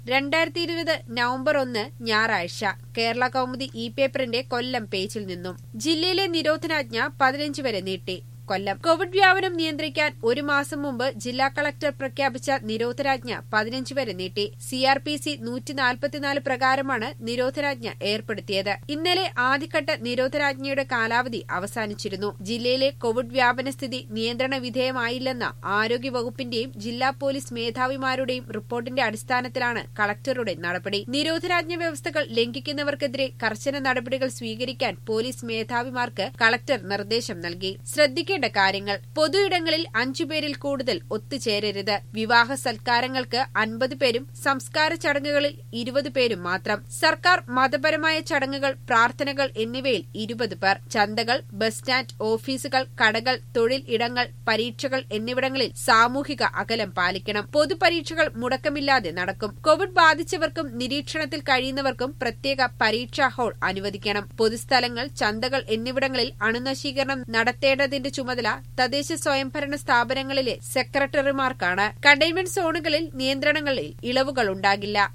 രണ്ടായിരത്തി ഇരുപത് നവംബർ ഒന്ന് ഞായറാഴ്ച കേരള കൗമുദി ഇ പേപ്പറിന്റെ കൊല്ലം പേജിൽ നിന്നും ജില്ലയിലെ നിരോധനാജ്ഞ പതിനഞ്ച് വരെ നീട്ടി കൊല്ലം കോവിഡ് വ്യാപനം നിയന്ത്രിക്കാൻ ഒരു മാസം മുമ്പ് ജില്ലാ കളക്ടർ പ്രഖ്യാപിച്ച നിരോധനാജ്ഞ പതിനഞ്ച് വരെ നീട്ടി സിആർപിസി നൂറ്റി നാൽപ്പത്തിനാല് പ്രകാരമാണ് നിരോധനാജ്ഞ ഏർപ്പെടുത്തിയത് ഇന്നലെ ആദ്യഘട്ട നിരോധനാജ്ഞയുടെ കാലാവധി അവസാനിച്ചിരുന്നു ജില്ലയിലെ കോവിഡ് വ്യാപന സ്ഥിതി നിയന്ത്രണ വിധേയമായില്ലെന്ന ആരോഗ്യവകുപ്പിന്റെയും ജില്ലാ പോലീസ് മേധാവിമാരുടെയും റിപ്പോർട്ടിന്റെ അടിസ്ഥാനത്തിലാണ് കളക്ടറുടെ നടപടി നിരോധനാജ്ഞ വ്യവസ്ഥകൾ ലംഘിക്കുന്നവർക്കെതിരെ കർശന നടപടികൾ സ്വീകരിക്കാൻ പോലീസ് മേധാവിമാർക്ക് കളക്ടർ നിർദ്ദേശം നൽകി ശ്രദ്ധിക്കേണ്ട കാര്യങ്ങൾ പൊതുയിടങ്ങളിൽ അഞ്ചുപേരിൽ കൂടുതൽ ഒത്തുചേരരുത് വിവാഹ സൽക്കാരങ്ങൾക്ക് അൻപത് പേരും സംസ്കാര ചടങ്ങുകളിൽ ഇരുപത് പേരും മാത്രം സർക്കാർ മതപരമായ ചടങ്ങുകൾ പ്രാർത്ഥനകൾ എന്നിവയിൽ ഇരുപത് പേർ ചന്തകൾ ബസ് സ്റ്റാൻഡ് ഓഫീസുകൾ കടകൾ തൊഴിൽ ഇടങ്ങൾ പരീക്ഷകൾ എന്നിവിടങ്ങളിൽ സാമൂഹിക അകലം പാലിക്കണം പൊതുപരീക്ഷകൾ മുടക്കമില്ലാതെ നടക്കും കോവിഡ് ബാധിച്ചവർക്കും നിരീക്ഷണത്തിൽ കഴിയുന്നവർക്കും പ്രത്യേക പരീക്ഷാ ഹാൾ അനുവദിക്കണം പൊതുസ്ഥലങ്ങൾ ചന്തകൾ എന്നിവിടങ്ങളിൽ അണുനശീകരണം നടത്തേണ്ടതിന്റെ ചുമതല തദ്ദേശ സ്വയംഭരണ സ്ഥാപനങ്ങളിലെ സെക്രട്ടറിമാർക്കാണ് കണ്ടെയ്ൻമെന്റ് സോണുകളിൽ നിയന്ത്രണങ്ങളിൽ ഇളവുകളുണ്ടാകില്ല